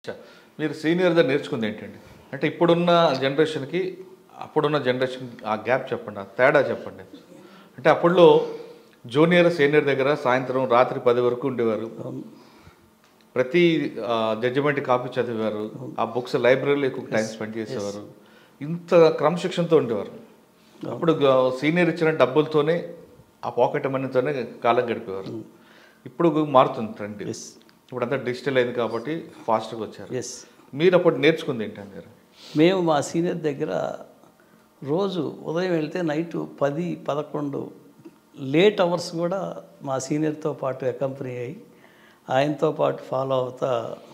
చ. మీరు సీనియర్ దగ్గర నేర్చుకుంది ఏంటండి అంటే ఇప్పుడున్న జనరేషన్కి అప్పుడున్న జనరేషన్ ఆ గ్యాప్ చెప్పండి ఆ తేడా చెప్పండి అంటే అప్పుడులో జూనియర్ సీనియర్ దగ్గర సాయంత్రం రాత్రి పది వరకు ఉండేవారు ప్రతి జడ్జిమెంట్ కాపీ చదివారు ఆ బుక్స్ లైబ్రరీలో ఎక్కువ టైం స్పెండ్ చేసేవారు ఇంత క్రమశిక్షణతో ఉండేవారు అప్పుడు సీనియర్ ఇచ్చిన డబ్బులతోనే ఆ పాకెట్ మనీతోనే కాలం గడిపేవారు ఇప్పుడు మారుతుంది ట్రెండ్ ఎస్ ఇప్పుడు అంతా డిజిటల్ అయింది కాబట్టి ఫాస్ట్గా వచ్చారు ఎస్ మీరు అప్పుడు నేర్చుకుంది ఏంటండి మీరు మేము మా సీనియర్ దగ్గర రోజు ఉదయం వెళ్తే నైట్ పది పదకొండు లేట్ అవర్స్ కూడా మా సీనియర్తో పాటు అకంపెనీ అయ్యి ఆయనతో పాటు ఫాలో అవుతా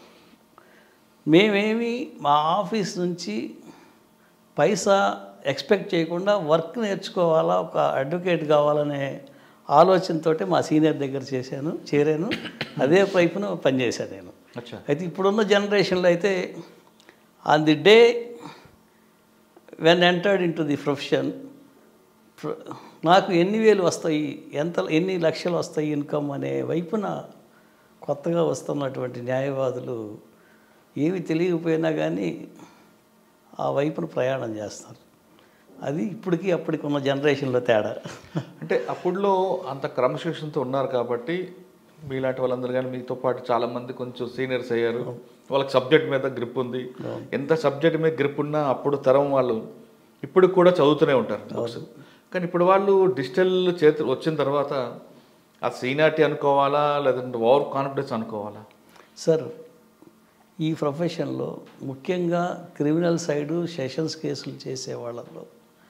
మేమేమి మా ఆఫీస్ నుంచి పైసా ఎక్స్పెక్ట్ చేయకుండా వర్క్ నేర్చుకోవాలా ఒక అడ్వకేట్ కావాలనే ఆలోచనతోటే మా సీనియర్ దగ్గర చేశాను చేరాను అదే వైపున పనిచేశాను నేను అచ్చా అయితే ఇప్పుడున్న జనరేషన్లో అయితే on the day when entered into the profession నాకు ఎన్ని వేలు వస్తాయి ఎంత ఎన్ని లక్షలు వస్తాయి ఇన్కమ్ అనే వైపున కొత్తగా వస్తున్నటువంటి న్యాయవాదులు ఏమి తెలియకపోయినా కానీ ఆ వైపున ప్రయాణం చేస్తారు అది ఇప్పటికి అప్పటికి ఉన్న జనరేషన్లో తేడా అంటే అప్పుడులో అంత క్రమశిక్షణతో ఉన్నారు కాబట్టి మీలాంటి వాళ్ళందరూ కానీ మీతో పాటు చాలా మంది కొంచెం సీనియర్స్ అయ్యారు వాళ్ళకి సబ్జెక్ట్ మీద గ్రిప్ ఉంది ఎంత సబ్జెక్ట్ మీద గ్రిప్ ఉన్నా అప్పుడు తరం వాళ్ళు ఇప్పుడు కూడా చదువుతూనే ఉంటారు books. కానీ ఇప్పుడు వాళ్ళు డిజిటల్ చేతి వచ్చిన తర్వాత ఆ సీనియారిటీ అనుకోవాలా లేదంటే ఓవర్ కాన్ఫిడెన్స్ అనుకోవాలా సార్ ఈ ప్రొఫెషన్లో ముఖ్యంగా క్రిమినల్ సైడు సెషన్స్ కేసులు చేసే వాళ్ళలో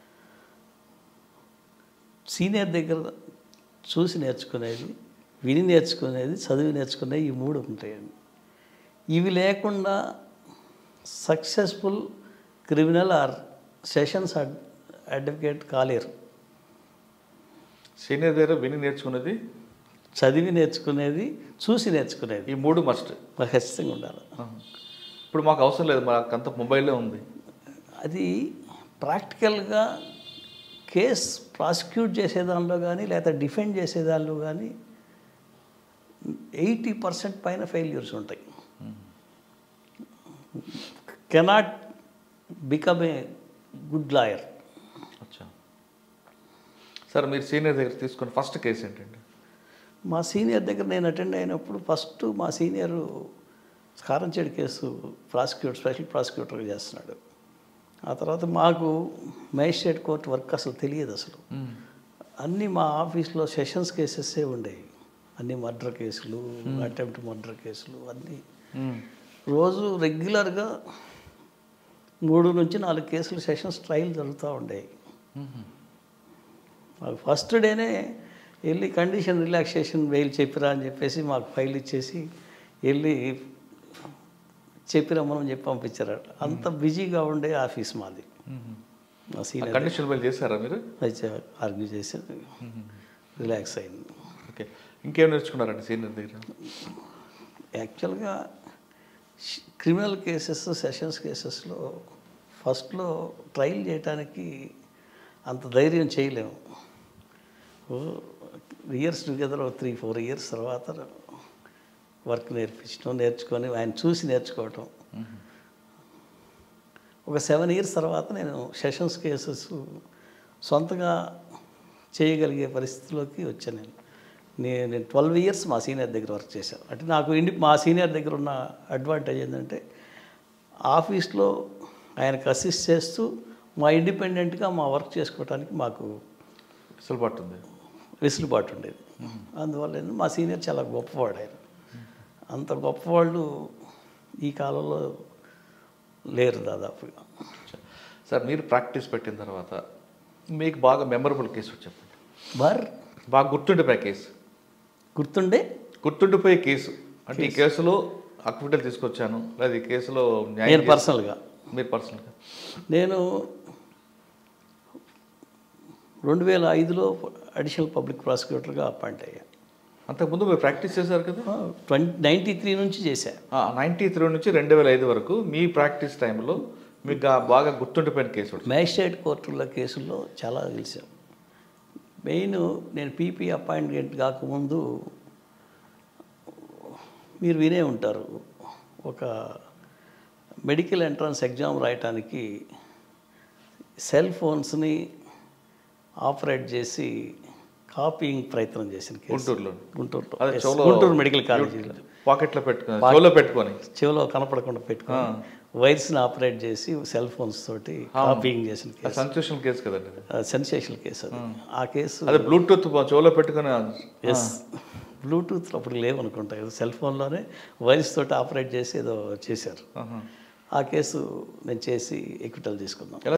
సీనియర్ దగ్గర చూసి నేర్చుకునేది విని నేర్చుకునేది చదివి నేర్చుకునేది ఈ మూడు ఉంటాయండి ఇవి లేకుండా successful criminal or sessions advocate కాలేరు సీనియర్ దగ్గర విని నేర్చుకున్నది చదివి నేర్చుకునేది చూసి నేర్చుకునేది ఈ మూడు మస్ట్ మాకు ఖచ్చితంగా ఉండాలి ఇప్పుడు మాకు అవసరం లేదు మాకు అంత మొబైల్లో ఉంది అది ప్రాక్టికల్గా కేస్ ప్రాసిక్యూట్ చేసే దానిలో కానీ లేదా డిఫెండ్ చేసే దానిలో కానీ ఎయిటీ పర్సెంట్ పైన ఫెయిల్యూర్స్ ఉంటాయి cannot become a good lawyer అచ్చా సార్ మీరు సీనియర్ దగ్గర తీసుకున్న ఫస్ట్ కేసు ఏంటండి మా సీనియర్ దగ్గర నేను అటెండ్ అయినప్పుడు ఫస్ట్ మా senior Karamchedu case prosecute special ప్రాసిక్యూటర్గా చేస్తున్నాడు ఆ తర్వాత మాకు మేజిస్ట్రేట్ కోర్ట్ వర్క్ అసలు తెలియదు అసలు అన్నీ మా ఆఫీస్లో సెషన్స్ కేసెస్సే ఉండేవి అన్ని మర్డర్ కేసులు అటెంప్ట్ మర్డర్ కేసులు అన్నీ రోజు రెగ్యులర్గా మూడు నుంచి నాలుగు కేసులు సెషన్స్ ట్రయల్ జరుగుతూ ఉండేవి మాకు ఫస్ట్ డేనే వెళ్ళి కండిషన్ రిలాక్సేషన్ బెయిల్ చెప్పిరా అని చెప్పేసి మాకు ఫైల్ ఇచ్చేసి వెళ్ళి చెప్పిరమ్మని చెప్పి పంపించారు అంత బిజీగా ఉండే ఆఫీస్ మాది మా సీనియర్ కండిషన్ బయలు చేశారా మీరు అయితే ఆర్గ్యూ చేసి రిలాక్స్ అయింది ఓకే ఇంకేం నేర్చుకున్నారండి సీనియర్ దగ్గర యాక్చువల్గా క్రిమినల్ కేసెస్ సెషన్స్ కేసెస్లో ఫస్ట్లో ట్రయల్ చేయడానికి అంత ధైర్యం చేయలేము years together three four years తర్వాత వర్క్ నేర్పించడం నేర్చుకొని ఆయన చూసి నేర్చుకోవటం ఒక సెవెన్ ఇయర్స్ తర్వాత నేను సెషన్స్ కేసెస్ సొంతగా చేయగలిగే పరిస్థితిలోకి వచ్చాను నేను నేను నేను ట్వెల్వ్ ఇయర్స్ మా సీనియర్ దగ్గర వర్క్ చేశాను అంటే నాకు ఇండి మా సీనియర్ దగ్గర ఉన్న అడ్వాంటేజ్ ఏంటంటే ఆఫీస్లో ఆయనకు అసిస్ట్ చేస్తూ మా ఇండిపెండెంట్గా మా వర్క్ చేసుకోవడానికి మాకు అసలు పట్టుంది వెసులుబాటు ఉండేది అందువల్ల ఏంది మా సీనియర్ చాలా గొప్పవాడు ఆయన అంత గొప్పవాళ్ళు ఈ కాలంలో లేరు దాదాపుగా సార్ మీరు ప్రాక్టీస్ పెట్టిన తర్వాత మీకు బాగా మెమరబుల్ కేసు చెప్పండి బర్ బాగా గుర్తుండిపోయే కేసు గుర్తుండే గుర్తుండిపోయే కేసు అంటే ఈ కేసులో అక్విటల్ తీసుకొచ్చాను లేదా ఈ కేసులో న్యాయం నేను పర్సనల్గా చేసి- మీరు పర్సనల్గా నేను రెండు వేల ఐదులో అడిషనల్ పబ్లిక్ ప్రాసిక్యూటర్గా అపాయింట్ అయ్యా అంతకుముందు మీరు ప్రాక్టీస్ చేశారు కదా ట్వంటీ నైంటీ త్రీ నుంచి చేశా నైంటీ త్రీ నుంచి రెండు వేల ఐదు వరకు మీ ప్రాక్టీస్ టైంలో మీకు ఆ బాగా గుర్తుండిపోయిన కేసు ఒకటి. మ్యాజిస్ట్రేట్ కోర్టుల కేసుల్లో చాలా తెలిసాం మెయిన్ నేను పీపీ అపాయింట్మెంట్ కాకముందు మీరు వినే ఉంటారు ఒక మెడికల్ ఎంట్రన్స్ ఎగ్జామ్ రాయటానికి సెల్ ఫోన్స్ని ఆపరేట్ చేసి కాపీయింగ్ ప్రయత్నం చేసిన కేసు గుంటూరులో గుంటూరులో అదే Yes, చెవులో గుంటూరు మెడికల్ కాలేజీలో పాకెట్లో పెట్టుకొని చెవులో పెట్టుకొని చెవిలో కనపడకుండా పెట్టుకొని వైర్స్ని ఆపరేట్ చేసి సెల్ ఫోన్స్ తోటి కాపీయింగ్ చేసిన కేసు సంతోషం కేసు కదండి అది. సెన్సేషనల్ కేసు అది ఆ కేసు అదే బ్లూటూత్ చెవులో పెట్టుకొని ఎస్ బ్లూటూత్ అప్పుడు లేవనుకుంటా కదా సెల్ ఫోన్లోనే వైర్స్ తోటి ఆపరేట్ చేసి ఏదో చేశారు ఆహా. ఆ కేసు నేను చేసి ఎక్విటల్ తీసుకున్నాం